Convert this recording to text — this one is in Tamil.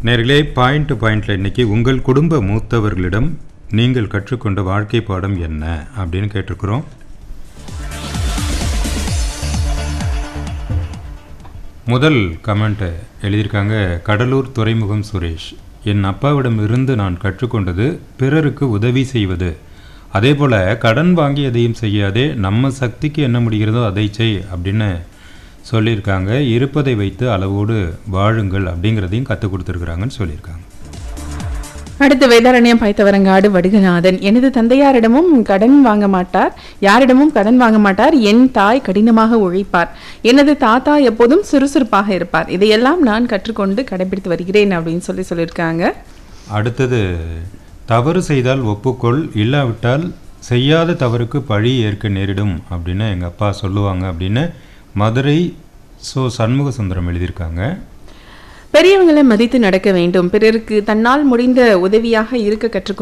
நேர்களே பாயிண்ட் டு பாயிண்ட்ல இன்னைக்கு உங்கள் குடும்ப மூத்தவர்களிடம் நீங்கள் கற்றுக்கொண்ட வாழ்க்கை பாடம் என்ன அப்படின்னு கேட்டிருக்கிறோம் முதல் கமெண்ட் எழுதியிருக்காங்க கடலூர் துறைமுகம் சுரேஷ் என் அப்பாவிடம் இருந்து நான் கற்றுக்கொண்டது பிறருக்கு உதவி செய்வது அதே போல் கடன் வாங்கி எதையும் செய்யாதே நம்ம சக்திக்கு என்ன முடிகிறதோ அதை செய் அப்படின்னு சொல்லியிருக்காங்க இருப்பதை வைத்து அளவோடு வாழுங்கள் அப்படிங்கிறதையும் கற்றுக் கொடுத்துருக்குறாங்கன்னு சொல்லியிருக்காங்க அடுத்து வேதாரண்யம் பைத்தவரங்காடு வடுகநாதன் எனது தந்தையாரிடமும் கடன் வாங்க மாட்டார் யாரிடமும் கடன் வாங்க மாட்டார் என் தாய் கடினமாக உழைப்பார் எனது தாத்தா எப்போதும் சுறுசுறுப்பாக இருப்பார் இதையெல்லாம் நான் கற்றுக்கொண்டு கடைபிடித்து வருகிறேன் அப்படின்னு சொல்லி சொல்லியிருக்காங்க அடுத்தது தவறு செய்தால் ஒப்புக்கொள் இல்லாவிட்டால் செய்யாத தவறுக்கு பழி ஏற்க நேரிடும் அப்படின்னு எங்கள் அப்பா சொல்லுவாங்க அப்படின்னு மதுரை சோ சண்முக சுந்தரம் எழுதியிருக்காங்க பெரியவங்களை மதித்து நடக்க வேண்டும் பிறருக்கு தன்னால் முடிந்த உதவியாக இருக்க கற்றுக்கொள்ள